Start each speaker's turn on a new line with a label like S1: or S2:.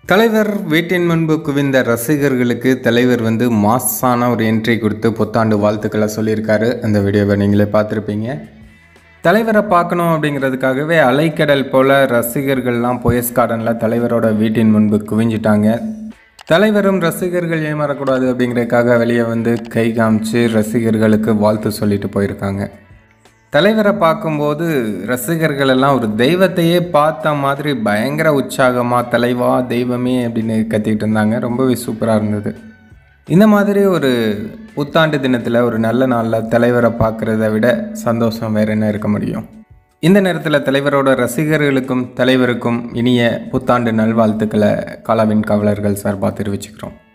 S1: தலைவர் வீட்டின் முன்பு குவிந்த ரசிகர்களுக்கு தலைவர் வந்து மாஸான ஒரு என்ட்ரி கொடுத்து புத்தாண்டு வாழ்த்துக்களை சொல்லியிருக்காரு அந்த வீடியோவை நீங்களே பார்த்துருப்பீங்க தலைவரை பார்க்கணும் அப்படிங்கிறதுக்காகவே அலைக்கடல் போல ரசிகர்கள்லாம் போயஸ் கார்டனில் தலைவரோட வீட்டின் முன்பு குவிஞ்சிட்டாங்க தலைவரும் ரசிகர்கள் ஏமாறக்கூடாது அப்படிங்கிறதுக்காக வெளியே வந்து கை காமிச்சு ரசிகர்களுக்கு வாழ்த்து சொல்லிட்டு போயிருக்காங்க தலைவரை பார்க்கும்போது ரசிகர்கள் எல்லாம் ஒரு தெய்வத்தையே பார்த்த மாதிரி பயங்கர உற்சாகமாக தலைவா தெய்வமே அப்படின்னு கத்திக்கிட்டு இருந்தாங்க ரொம்பவே சூப்பராக இருந்தது இந்த மாதிரி ஒரு புத்தாண்டு தினத்தில் ஒரு நல்ல நாளில் தலைவரை பார்க்குறத விட சந்தோஷம் வேறு என்ன இருக்க முடியும் இந்த நேரத்தில் தலைவரோட ரசிகர்களுக்கும் தலைவருக்கும் இனிய புத்தாண்டு நல்வாழ்த்துக்களை காலாவின் காவலர்கள் சார்பாக தெரிவிச்சுக்கிறோம்